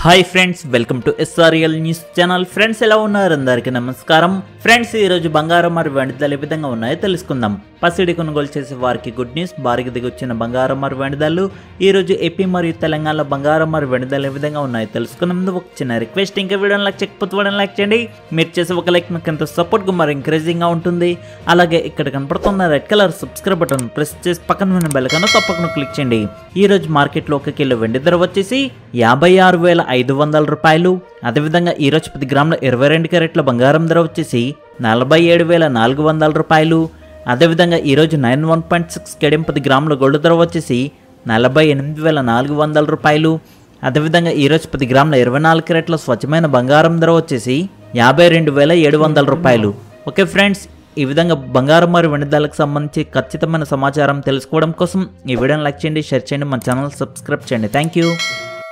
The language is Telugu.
hi friends welcome to SRL news channel friends ఎలా ఉన్నారు అందరికీ నమస్కారం ఫ్రెండ్స్ ఈ రోజు బంగారం మరియు వెండి ధరలు ఏ విధంగా ఉన్నాయో తెలుసుకుందాం పసిడి కొనుగోలు చేసే వారికి గుడ్ న్యూస్ భారీగా దిగొచ్చిన బంగారం మరియు వెండి ధరలు ఈ రోజు ఏపీ మరియు తెలంగాణలో బంగారం మరియు వెండి ధరలు ఏ విధంగా ఉన్నాయో తెలుసుకునే ముందు ఒక చిన్న రిక్వెస్ట్ ఇంకా వీడియోని లైక్ చేయకపోతే లైక్ చేయండి మీరు చేసే ఒక లైక్ నాకు ఎంతో సపోర్ట్గా మరి ఎంకరేజింగ్ గా ఉంటుంది అలాగే ఇక్కడ కనపడుతున్న red colour subscribe button press చేసి పక్కన ఉన్న బెల్ కన్నా తప్పకుండా క్లిక్ చేయండి ఈ రోజు మార్కెట్లో ఒక కిలో వెండి ధర వచ్చేసి యాభై ఆరు వేల ఐదు వందల రూపాయలు అదేవిధంగా ఈ రోజు పది గ్రాముల ఇరవై రెండు క్యారెట్ల బంగారం ధర వచ్చేసి నలభై ఏడు వేల నాలుగు వందల రూపాయలు అదేవిధంగా ఈరోజు నైన్ వన్ పాయింట్ సిక్స్ కేడియం పది గ్రాముల గోల్డ్ ధర వచ్చేసి నలభై ఎనిమిది వేల నాలుగు వందల రూపాయలు అదేవిధంగా ఈరోజు పది గ్రాముల ఇరవై నాలుగు క్యారెట్ల స్వచ్ఛమైన బంగారం ధర వచ్చేసి యాభై రెండు వేల ఏడు వందల రూపాయలు ఓకే ఫ్రెండ్స్ ఈ విధంగా బంగారం మరియు వెండిదాలకు సంబంధించి ఖచ్చితమైన సమాచారం తెలుసుకోవడం కోసం ఈ వీడియోని లైక్ చేయండి షేర్ చేయండి మన ఛానల్ సబ్స్క్రైబ్ చేయండి థ్యాంక్ యూ